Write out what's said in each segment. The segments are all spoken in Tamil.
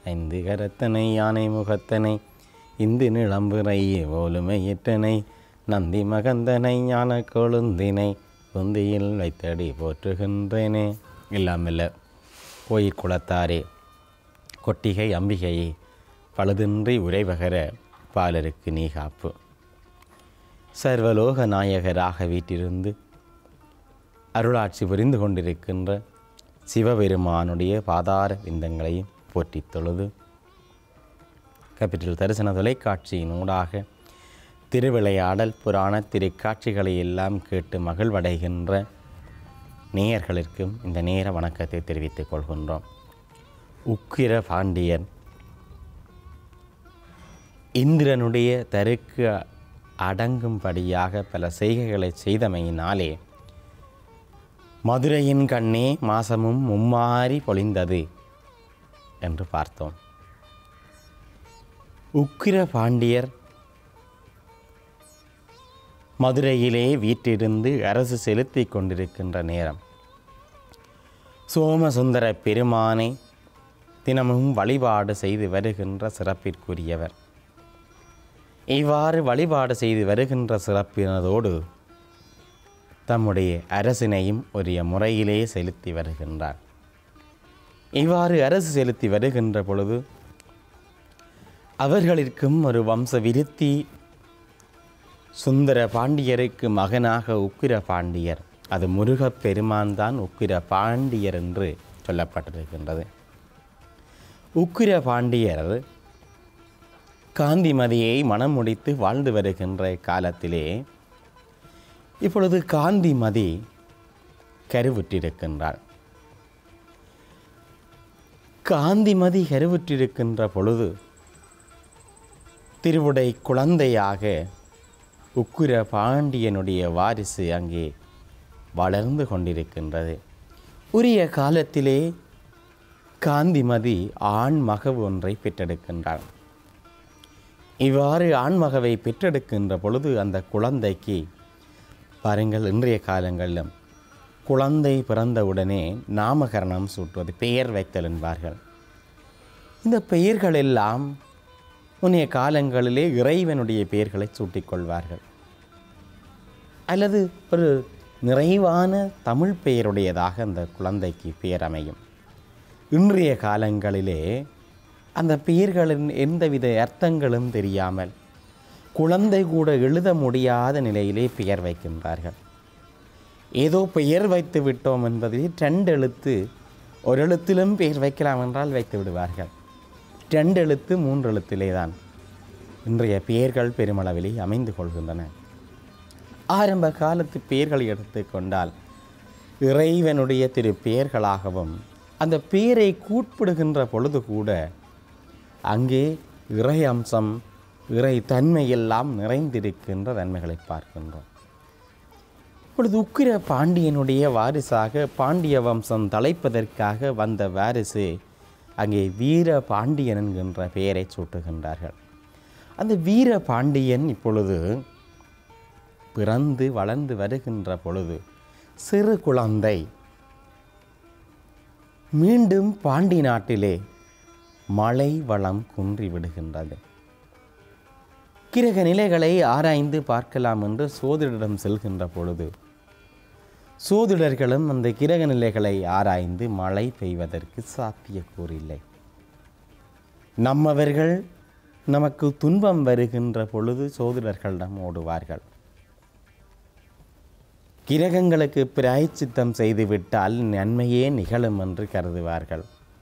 ஐந்து கரத்தனை யானை முகத்தனை இந்து நிளம்புரை ஓலுமையிட்டனை நந்தி மகந்தனை ஞான கொழுந்தினை குந்தியில் வைத்தடி போற்றுகின்றேனே இல்லாமல்ல கோயிற் குளத்தாரே கொட்டிகை அம்பிகையே பழுதின்றி உரைவகர பாலருக்கு நீ காப்பு சர்வலோக நாயகராக வீட்டிருந்து அருளாட்சி புரிந்து கொண்டிருக்கின்ற சிவபெருமானுடைய பாதார விந்தங்களையும் போற்றித் தொழுது கேபிட்டல் தரிசன தொலைக்காட்சியின் ஊடாக திருவிளையாடல் புராண திரைக்காட்சிகளை எல்லாம் கேட்டு மகிழ்வடைகின்ற நேயர்களுக்கும் இந்த நேர வணக்கத்தை தெரிவித்துக் கொள்கின்றோம் உக்கிர பாண்டியன் இந்திரனுடைய தருக்கு அடங்கும்படியாக பல செய்கைகளை செய்தமையினாலே மதுரையின் கண்ணே மாசமும் மும்மாறி பொழிந்தது என்று பார்த்தோம் உக்கிர பாண்டியர் மதுரையிலே வீற்றிருந்து அரசு செலுத்தி கொண்டிருக்கின்ற நேரம் சோமசுந்தர பெருமானை தினமும் வழிபாடு செய்து வருகின்ற சிறப்பிற்குரியவர் இவ்வாறு வழிபாடு செய்து வருகின்ற சிறப்பினதோடு தம்முடைய அரசினையும் உரிய முறையிலே செலுத்தி வருகின்றார் இவ்வாறு அரசு செலுத்தி வருகின்ற பொழுது அவர்களிற்கும் ஒரு வம்ச விருத்தி சுந்தர பாண்டியருக்கு மகனாக உக்கிர பாண்டியர் அது முருகப் பெருமான் தான் உக்கிர பாண்டியர் என்று சொல்லப்பட்டிருக்கின்றது உக்கிர பாண்டியர் காந்திமதியை மனம் முடித்து வாழ்ந்து வருகின்ற காலத்திலே இப்பொழுது காந்திமதி கருவுற்றிருக்கின்றாள் காந்திமதி கருவுற்றிருக்கின்ற பொழுது திருவுடை குழந்தையாக உக்குர பாண்டியனுடைய வாரிசு அங்கே வளர்ந்து கொண்டிருக்கின்றது உரிய காலத்திலே காந்திமதி ஆண் மகவு ஒன்றை பெற்றெடுக்கின்றாள் இவ்வாறு ஆண்மகவை பெற்றெடுக்கின்ற பொழுது அந்த குழந்தைக்கு பாருங்கள் இன்றைய காலங்களிலும் குழந்தை பிறந்தவுடனே நாமகரணம் சூட்டுவது பெயர் வைத்தல் என்பார்கள் இந்த பெயர்கள் எல்லாம் முன்னைய காலங்களிலே இறைவனுடைய பெயர்களை சூட்டிக்கொள்வார்கள் அல்லது ஒரு நிறைவான தமிழ் பெயருடையதாக அந்த குழந்தைக்கு பெயர் அமையும் இன்றைய காலங்களிலே அந்த பெயர்களின் எந்தவித அர்த்தங்களும் தெரியாமல் குழந்தை கூட எழுத முடியாத நிலையிலே பெயர் வைக்கின்றார்கள் ஏதோ பெயர் வைத்து விட்டோம் என்பதில் ரெண்டு எழுத்து ஒரு எழுத்திலும் பெயர் வைக்கலாம் என்றால் வைத்து விடுவார்கள் ரெண்டு எழுத்து மூன்று எழுத்திலே தான் இன்றைய பெயர்கள் பெருமளவிலே அமைந்து கொள்கின்றன ஆரம்ப காலத்து பெயர்களை எடுத்துக்கொண்டால் இறைவனுடைய திரு பெயர்களாகவும் அந்த பெயரை கூட்பிடுகின்ற பொழுது கூட அங்கே இறை அம்சம் இறை தன்மையெல்லாம் நிறைந்திருக்கின்ற தன்மைகளை பார்க்கின்றோம் இப்பொழுது உக்கிர பாண்டியனுடைய வாரிசாக பாண்டிய வம்சம் தலைப்பதற்காக வந்த வாரிசு அங்கே வீர பாண்டியன் என்கின்ற பெயரை சூட்டுகின்றார்கள் அந்த வீர பாண்டியன் இப்பொழுது பிறந்து வளர்ந்து வருகின்ற பொழுது சிறு குழந்தை மீண்டும் பாண்டி நாட்டிலே மழை வளம் குன்றி விடுகின்றது கிரக நிலைகளை ஆராய்ந்து பார்க்கலாம் என்று சோதிடரிடம் செல்கின்ற பொழுது சோதிடர்களும் அந்த கிரக நிலைகளை ஆராய்ந்து மழை பெய்வதற்கு சாத்தியக்கூறில்லை நம்மவர்கள் நமக்கு துன்பம் வருகின்ற பொழுது சோதிடர்களிடம் ஓடுவார்கள் கிரகங்களுக்கு பிராயச்சித்தம் செய்துவிட்டால் நன்மையே நிகழும் என்று கருதுவார்கள்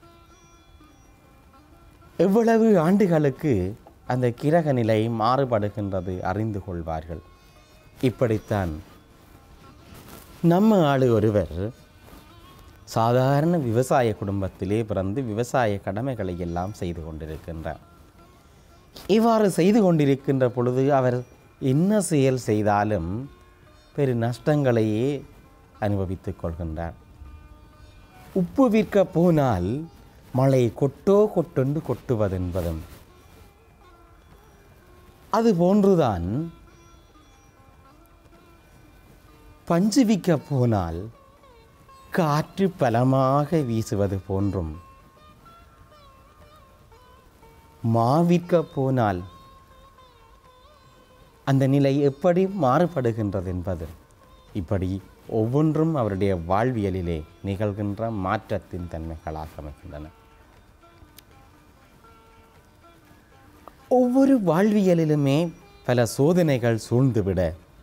எவ்வளவு ஆண்டுகளுக்கு அந்த கிரக நிலை மாறுபடுகின்றது அறிந்து கொள்வார்கள் இப்படித்தான் நம்ம ஆளு ஒருவர் சாதாரண விவசாய குடும்பத்திலே பிறந்து விவசாய கடமைகளை எல்லாம் செய்து கொண்டிருக்கின்றார் இவ்வாறு செய்து கொண்டிருக்கின்ற பொழுது அவர் என்ன செயல் செய்தாலும் பெரு நஷ்டங்களையே அனுபவித்துக் கொள்கின்றார் உப்பு விற்க போனால் மழை கொட்டோ கொட்டென்று கொட்டுவதென்பதும் அது போன்றுதான் பஞ்சு விற்க போனால் காற்று பலமாக வீசுவது போன்றும் மாவிற்க போனால் அந்த நிலை எப்படி மாறுபடுகின்றது என்பது இப்படி ஒவ்வொன்றும் அவருடைய வாழ்வியலிலே நிகழ்கின்ற மாற்றத்தின் தன்மைகளாக அமைகின்றன ஒவ்வொரு வாழ்வியலிலுமே பல சோதனைகள் சூழ்ந்துவிட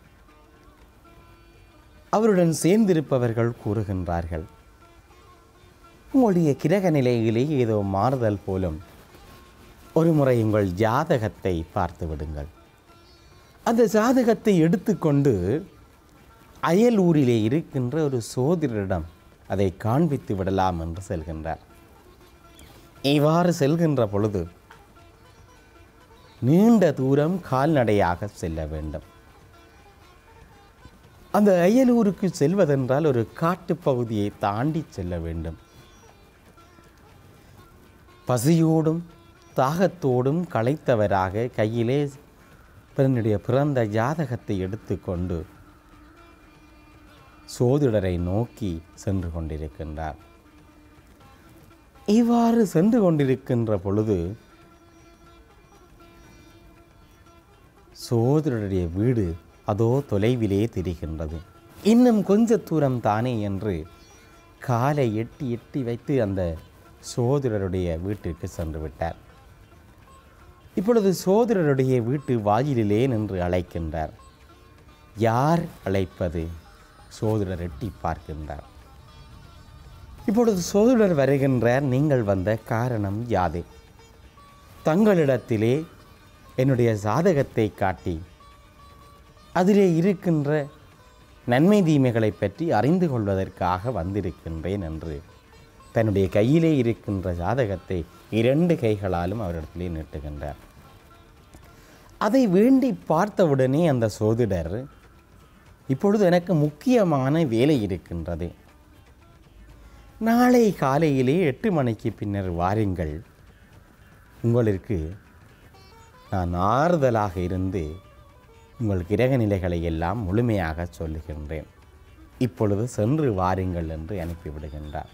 அவருடன் சேர்ந்திருப்பவர்கள் கூறுகின்றார்கள் உங்களுடைய கிரக நிலையிலே ஏதோ மாறுதல் போலும் ஒரு முறை உங்கள் ஜாதகத்தை பார்த்து விடுங்கள் அந்த ஜாதகத்தை எடுத்துக்கொண்டு அயல் ஊரிலே இருக்கின்ற ஒரு சோதரிடம் அதை காண்பித்து விடலாம் என்று செல்கின்றார் இவ்வாறு செல்கின்ற பொழுது நீண்ட தூரம் கால்நடையாக செல்ல வேண்டும் அந்த அயலூருக்கு செல்வதென்றால் ஒரு காட்டுப் பகுதியை தாண்டி செல்ல வேண்டும் பசியோடும் தாகத்தோடும் களைத்தவராக கையிலே தன்னுடைய பிறந்த ஜாதகத்தை எடுத்துக்கொண்டு சோதிடரை நோக்கி சென்று கொண்டிருக்கின்றார் இவ்வாறு சென்று கொண்டிருக்கின்ற பொழுது சோதரருடைய வீடு அதோ தொலைவிலே தெரிகின்றது இன்னும் கொஞ்ச தூரம் தானே என்று காலை எட்டி எட்டி வைத்து அந்த சோதரருடைய வீட்டிற்கு சென்று விட்டார் இப்பொழுது சோதரருடைய வீட்டு வாயிலிலே நின்று அழைக்கின்றார் யார் அழைப்பது சோதரர் எட்டி பார்க்கின்றார் இப்பொழுது சோதரர் வருகின்றார் நீங்கள் வந்த காரணம் யாது தங்களிடத்திலே என்னுடைய சாதகத்தை காட்டி அதிலே இருக்கின்ற நன்மை தீமைகளை பற்றி அறிந்து கொள்வதற்காக வந்திருக்கின்றேன் என்று தன்னுடைய கையிலே இருக்கின்ற ஜாதகத்தை இரண்டு கைகளாலும் அவரிடத்திலே நீட்டுகின்றார் அதை வேண்டி பார்த்தவுடனே அந்த சோதிடர் இப்பொழுது எனக்கு முக்கியமான வேலை இருக்கின்றது நாளை காலையிலே எட்டு மணிக்கு பின்னர் வாருங்கள் உங்களுக்கு நான் ஆறுதலாக இருந்து உங்கள் கிரக நிலைகளை எல்லாம் முழுமையாக சொல்லுகின்றேன் இப்பொழுது சென்று வாருங்கள் என்று அனுப்பிவிடுகின்றார்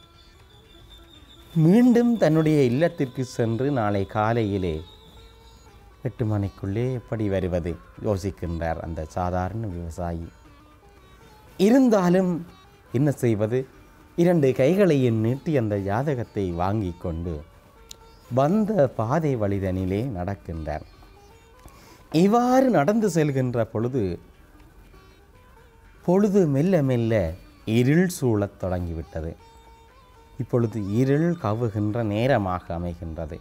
மீண்டும் தன்னுடைய இல்லத்திற்கு சென்று நாளை காலையிலே எட்டு மணிக்குள்ளே எப்படி வருவது யோசிக்கின்றார் அந்த சாதாரண விவசாயி இருந்தாலும் என்ன செய்வது இரண்டு கைகளையும் நீட்டி அந்த ஜாதகத்தை வாங்கி கொண்டு வந்த பாதை வழிதனிலே நடக்கின்றார் இவ்வாறு நடந்து செல்கின்ற பொழுது பொழுது மெல்ல மெல்ல இருள் சூழத் தொடங்கிவிட்டது இப்பொழுது இருள் கவுகின்ற நேரமாக அமைகின்றது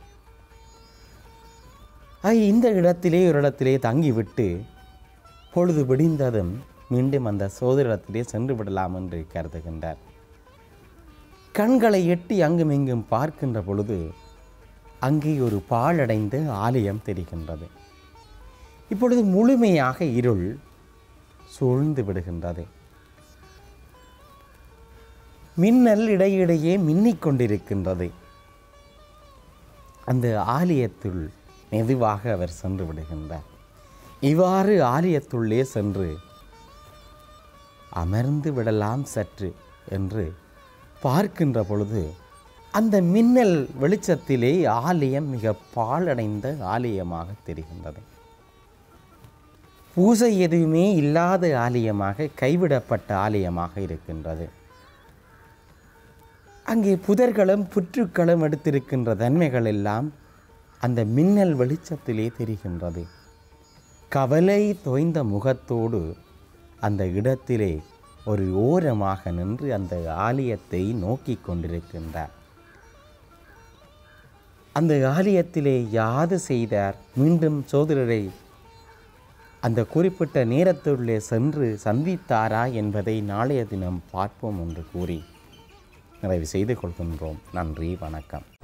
ஆக இந்த இடத்திலே ஒரு இடத்திலே தங்கிவிட்டு பொழுது விடிந்ததும் மீண்டும் அந்த சோதரிடத்திலே சென்று விடலாம் என்று கருதுகின்றார் கண்களை எட்டி அங்கும் இங்கும் பார்க்கின்ற பொழுது அங்கே ஒரு பாழடைந்த ஆலயம் தெரிகின்றது இப்பொழுது முழுமையாக இருள் சூழ்ந்து விடுகின்றது மின்னல் இடையிடையே மின்னிக் கொண்டிருக்கின்றது அந்த ஆலயத்துள் மெதுவாக அவர் சென்று விடுகின்றார் இவ்வாறு ஆலயத்துள்ளே சென்று அமர்ந்து விடலாம் சற்று என்று பார்க்கின்ற பொழுது அந்த மின்னல் வெளிச்சத்திலே ஆலயம் மிக பாழடைந்த ஆலயமாக தெரிகின்றது பூசை எதுவுமே இல்லாத ஆலயமாக கைவிடப்பட்ட ஆலயமாக இருக்கின்றது அங்கே புதர்களும் புற்றுக்களும் எடுத்திருக்கின்ற தன்மைகள் எல்லாம் அந்த மின்னல் வெளிச்சத்திலே தெரிகின்றது கவலை தோய்ந்த முகத்தோடு அந்த இடத்திலே ஒரு ஓரமாக நின்று அந்த ஆலயத்தை நோக்கி கொண்டிருக்கின்றார் அந்த ஆலயத்திலே யாது செய்தார் மீண்டும் சோதரரை அந்த குறிப்பிட்ட நேரத்துள்ளே சென்று சந்தித்தாரா என்பதை நாளைய தினம் பார்ப்போம் என்று கூறி நிறைவு செய்து கொள்கின்றோம் நன்றி வணக்கம்